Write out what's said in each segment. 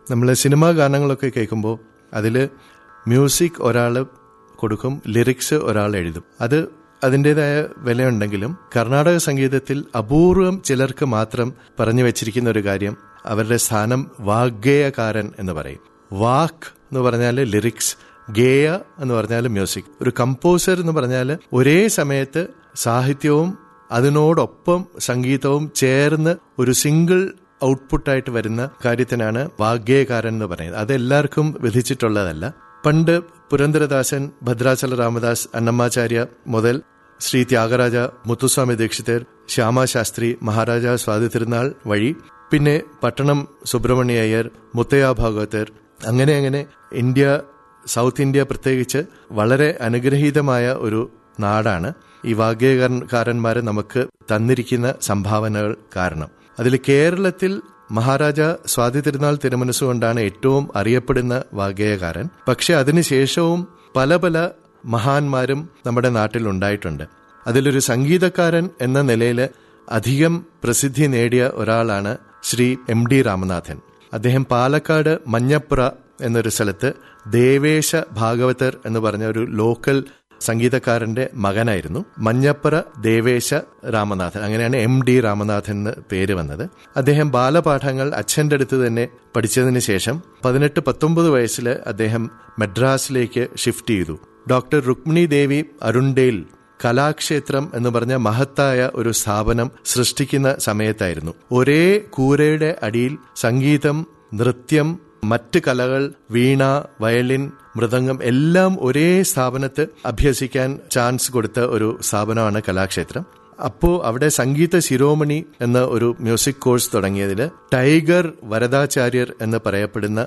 നമ്മൾ സിനിമാ ഗാനങ്ങളൊക്കെ കേൾക്കുമ്പോൾ അതിൽ മ്യൂസിക് ഒരാൾ കൊടുക്കും ലിറിക്സ് ഒരാൾ എഴുതും അത് അതിൻ്റെതായ വിലയുണ്ടെങ്കിലും കർണാടക സംഗീതത്തിൽ അപൂർവം ചിലർക്ക് മാത്രം പറഞ്ഞു വെച്ചിരിക്കുന്ന ഒരു കാര്യം അവരുടെ സ്ഥാനം വാഗ്ഗേയകാരൻ എന്ന് പറയും വാക്ക് എന്ന് പറഞ്ഞാൽ ലിറിക്സ് ഗേയ എന്ന് പറഞ്ഞാൽ മ്യൂസിക് ഒരു കമ്പോസർ എന്ന് പറഞ്ഞാൽ ഒരേ സമയത്ത് സാഹിത്യവും അതിനോടൊപ്പം സംഗീതവും ചേർന്ന് ഒരു സിംഗിൾ ഔട്ട്പുട്ടായിട്ട് വരുന്ന കാര്യത്തിനാണ് വാഗ്ഗേയകാരൻ എന്ന് പറയുന്നത് അത് എല്ലാവർക്കും വിധിച്ചിട്ടുള്ളതല്ല പണ്ട് പുരന്ദരദാസൻ ഭദ്രാചല രാമദാസ് അന്നമ്മാചാര്യ മുതൽ ശ്രീ ത്യാഗരാജ മുത്തുസ്വാമി ദീക്ഷിതർ ശ്യാമാശാസ്ത്രി മഹാരാജ സ്വാതി തിരുനാൾ വഴി പിന്നെ പട്ടണം സുബ്രഹ്മണ്യ അയ്യർ മുത്തയ്യ ഭാഗവതർ അങ്ങനെ അങ്ങനെ ഇന്ത്യ സൗത്ത് ഇന്ത്യ പ്രത്യേകിച്ച് വളരെ അനുഗ്രഹീതമായ ഒരു നാടാണ് ഈ വാഗ്യകാരന്മാരെ നമുക്ക് തന്നിരിക്കുന്ന സംഭാവനകൾ കാരണം അതിൽ കേരളത്തിൽ മഹാരാജ സ്വാതി തിരുനാൾ തിരുമനസ്സുകൊണ്ടാണ് ഏറ്റവും അറിയപ്പെടുന്ന വാഗ്ഗേയകാരൻ പക്ഷെ അതിനുശേഷവും പല പല മഹാന്മാരും നമ്മുടെ നാട്ടിൽ ഉണ്ടായിട്ടുണ്ട് അതിലൊരു സംഗീതക്കാരൻ എന്ന നിലയിൽ അധികം പ്രസിദ്ധി നേടിയ ഒരാളാണ് ശ്രീ എം ഡി രാമനാഥൻ അദ്ദേഹം പാലക്കാട് മഞ്ഞപ്പുറ എന്നൊരു സ്ഥലത്ത് ദേവേശ ഭാഗവതർ എന്ന് പറഞ്ഞ ഒരു ലോക്കൽ സംഗീതക്കാരന്റെ മകനായിരുന്നു മഞ്ഞപ്പുറ ദേവേശ രാമനാഥൻ അങ്ങനെയാണ് എം ഡി രാമനാഥൻ എന്ന് പേര് വന്നത് അദ്ദേഹം ബാലപാഠങ്ങൾ അച്ഛന്റെ അടുത്ത് തന്നെ പഠിച്ചതിന് ശേഷം പതിനെട്ട് പത്തൊമ്പത് വയസ്സിൽ അദ്ദേഹം മദ്രാസിലേക്ക് ഷിഫ്റ്റ് ചെയ്തു ഡോക്ടർ രുക്മിണി ദേവി അരുണ്ടേൽ കലാക്ഷേത്രം എന്ന് പറഞ്ഞ മഹത്തായ ഒരു സ്ഥാപനം സൃഷ്ടിക്കുന്ന സമയത്തായിരുന്നു ഒരേ കൂരയുടെ അടിയിൽ സംഗീതം നൃത്യം മറ്റ് കലകൾ വീണ വയലിൻ മൃദംഗം എല്ലാം ഒരേ സ്ഥാപനത്ത് അഭ്യസിക്കാൻ ചാൻസ് കൊടുത്ത ഒരു സ്ഥാപനമാണ് കലാക്ഷേത്രം അപ്പോ അവിടെ സംഗീത ശിരോമണി എന്ന ഒരു മ്യൂസിക് കോഴ്സ് തുടങ്ങിയതിൽ ടൈഗർ വരദാചാര്യർ എന്ന് പറയപ്പെടുന്ന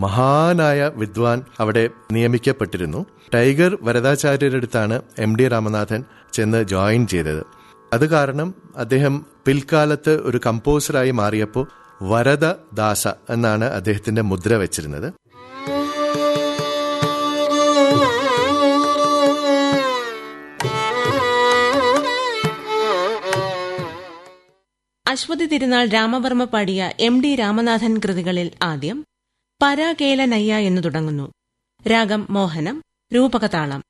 മഹാനായ വിദ്വാൻ അവിടെ നിയമിക്കപ്പെട്ടിരുന്നു ടൈഗർ വരദാചാര്യരടുത്താണ് എം ഡി രാമനാഥൻ ചെന്ന് ജോയിൻ ചെയ്തത് അത് കാരണം അദ്ദേഹം പിൽക്കാലത്ത് ഒരു കമ്പോസറായി മാറിയപ്പോൾ വരദ ദാസ എന്നാണ് അദ്ദേഹത്തിന്റെ മുദ്ര വെച്ചിരുന്നത് അശ്വതി തിരുനാൾ രാമവർമ്മ പാടിയ എം ഡി രാമനാഥൻ കൃതികളിൽ ആദ്യം പരാകേല നയ്യ എന്നു തുടങ്ങുന്നു രാഗം മോഹനം രൂപകതാളം